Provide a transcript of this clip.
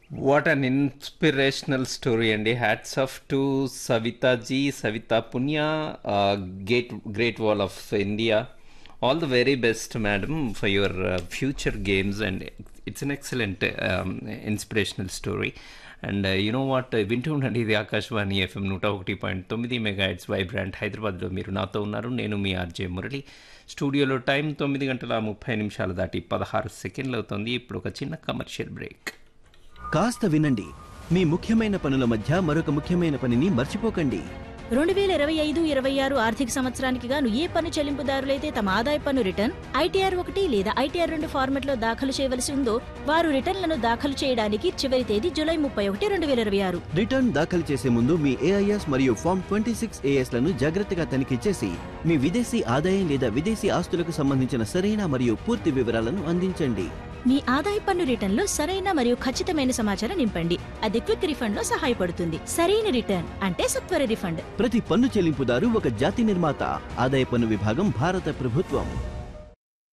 what an inspirational story అండి hats off to Savitaji Savita Punia gate great wall of India all the very best madam for your future games and it's an excellent inspirational story and you know what వింటూ ఉండండి ఇది Akashvani FM నూట ఒకటి point తొమ్మిది mega heads Vibrant హైదరాబాద్లో మీరు నాతో ఉన్నారు నేను మీ ఆర్జే మురళి స్టూడియోలో టైం తొమ్మిది గంటల ముప్పై నిమిషాలు దాటి పదహారు సెకండ్లు అవుతుంది ఇప్పుడు ఒక చిన్న కమర్షియల్ బ్రేక్ కాస్త వినండి మీ ముఖ్యమైన పనుల మధ్య మరొక ముఖ్యమైన పనిని మర్చిపోకండి రెండు వేల ఇరవై ఐదు ఇరవై ఆరు ఆర్థిక సంవత్సరానికి గాను ఏ పన్ను చెల్లింపుదారులైతే తమ ఆదాయ పన్ను రిటర్న్ ఐటీఆర్ ఒకటి లేదా ఐటీఆర్ రెండు ఫార్మెట్లో దాఖలు చేయవలసి ఉందో వారు రిటర్న్లను దాఖలు చేయడానికి చివరి తేదీ జూలై ముప్పై ఒకటి రెండు వేల ఇరవై ఆరు రిటర్న్ దాఖలు చేసే ముందు మీ ఏఐఎస్ మరియు ఫామ్ ట్వంటీ సిక్స్ లను జాగ్రత్తగా తనిఖీ చేసి మీ విదేశీ ఆదాయం లేదా విదేశీ ఆస్తులకు సంబంధించిన సరైన మరియు పూర్తి వివరాలను అందించండి మీ ఆదాయ పన్ను రిటర్న్లో సరైన మరియు ఖచ్చితమైన సమాచారం నింపండి అది క్విక్ రిఫండ్ లో సహాయపడుతుంది సరైన రిటర్న్ అంటే సత్వర రిఫండ్ ప్రతి పన్ను చెల్లింపుదారు ఒక జాతి నిర్మాత ఆదాయ పన్ను విభాగం భారత ప్రభుత్వం